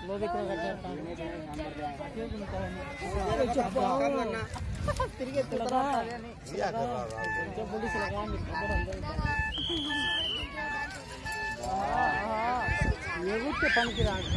ఎగురితే పనికి రాదు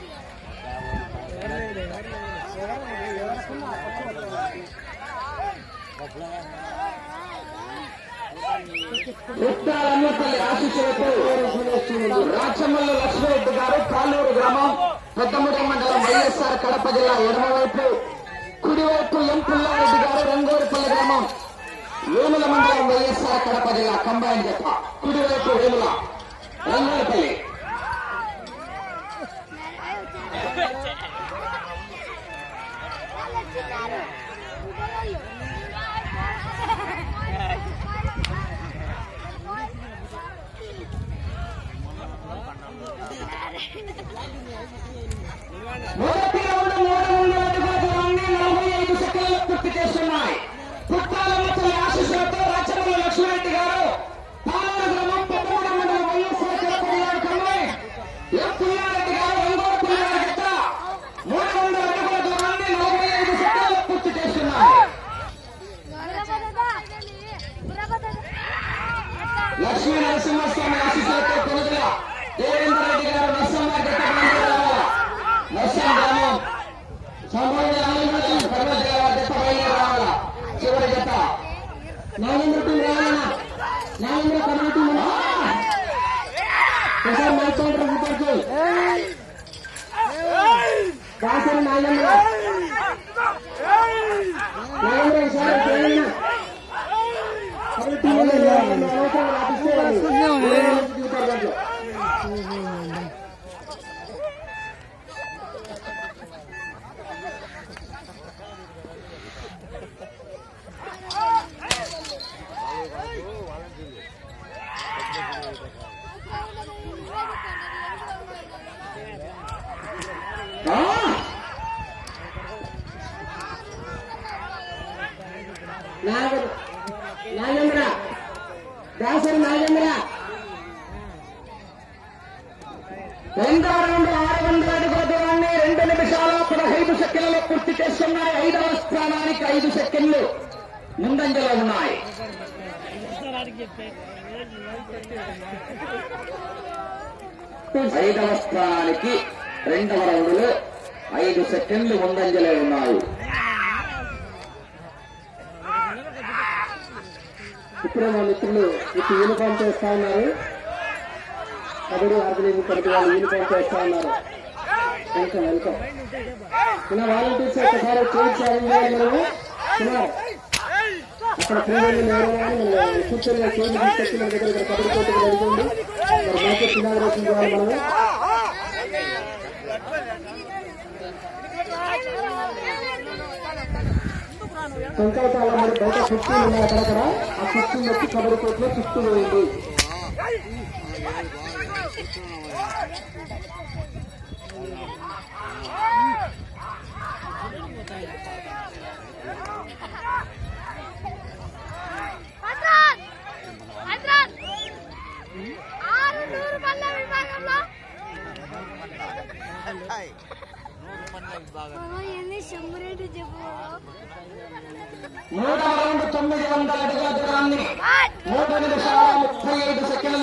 ఉత్తరాలమ్మపల్లి ఆశీస్సులతో రాచమల్లి లక్ష్మీరెడ్డి గారు కాలూరు గ్రామం పెద్దముడి మండలం వైఎస్ఆర్ కడప జిల్లా ఎడమవైపు కుడివైపు ఎం పుల్లారెడ్డి గారు రంగోరిపల్లి గ్రామం వేముల మండలం వైఎస్ఆర్ కడప జిల్లా కంబైన్ జత కుడివైపు వేముల రంగోరిపల్లి మొదటి రౌండ్ మూడు వందల అడుగుల దూరాన్ని నలభై ఐదు సెకండ్లు పూర్తి చేస్తున్నాయి పుట్టాలమ్మపల్లి ఆశీస్సులతో రాచమల్లి లక్ష్మీరెడ్డి గారు పాలూరు గ్రామం పెద్దగూడ మండలం వైఎస్ఆర్ కడప జిల్లా కంబైన్ ఎం పుల్లారెడ్డి గారు రంగోరిపల్లి గారి జత మూడు వందల అడుగుల దూరాన్ని నలభై ఐదు సెకండ్లు పూర్తి చేస్తున్నాయి లక్ష్మీ నరసింహస్వామి ఆశీస్సులతో కొనుగోలు దేవేంద్ర రెడ్డి గారు నర్సం గారి జత బయలుదేరాల నర్సం గ్రామం సంబంధ ఆనందం పర్వత గారి జత బయలుదేరాల చివరి జత నాగేంద్ర టీం రావాలన్నా నాగేంద్ర కమిటీ ఒకసారి మైక్ కౌంటర్ రిపోర్ట్ చేయి కాసరి నాగేంద్ర నాగేంద్ర ఈసారి చేయండి నాగేంద్ర దాసరి నాగేంద్ర రెండవ రౌండ్ ఆరు వందల అడుగుల దూరాన్ని రెండు నిమిషాల పదహైదు సెకండ్లలో పూర్తి చేస్తున్నాయి ఐదవ స్థానానికి ఐదు సెకండ్లు ముందంజలో ఉన్నాయి ఐదవ స్థానానికి రెండవ రౌండ్లో ఐదు సెకండ్లు ముందంజలో ఉన్నాయి ఇప్పుడే మా మిత్రులు ఇప్పుడు యూనిఫామ్ చేస్తా ఉన్నారు కబడ్డీ ఆర్గనైజింగ్ కమిటీ వాళ్ళు యూనిఫామ్ చేస్తా ఉన్నారు వెల్కమ్ వెల్కమ్ చిన్న వాలంటీర్స్ ఒకసారి చేసి ఛాలెంజ్ చేయాలి మనము చిన్న అక్కడ ఫ్రీడమ్ లేరు కానీ మనం కూర్చొని చేసి తీసుకొచ్చి మన దగ్గర ఇక్కడ కబడ్డీ కోర్టుకు నడుతుంది మరి మ్యాచెస్ ఇనాగ్రేషన్ చేయాలి మనము సంకల్పాల మరి బయట కుర్చీలు ఉన్నాయి అక్కడక్కడ ఆ కుర్చీలు వచ్చి కబడ్డీ కోర్టులో చుట్టూ వేయండి శంభురెడ్డి చెప్పు మూడవ రౌండ్ తొమ్మిది వందల అడుగుల దూరాన్ని మూడు నిమిషాల ముప్పై ఐదు సెకండ్ల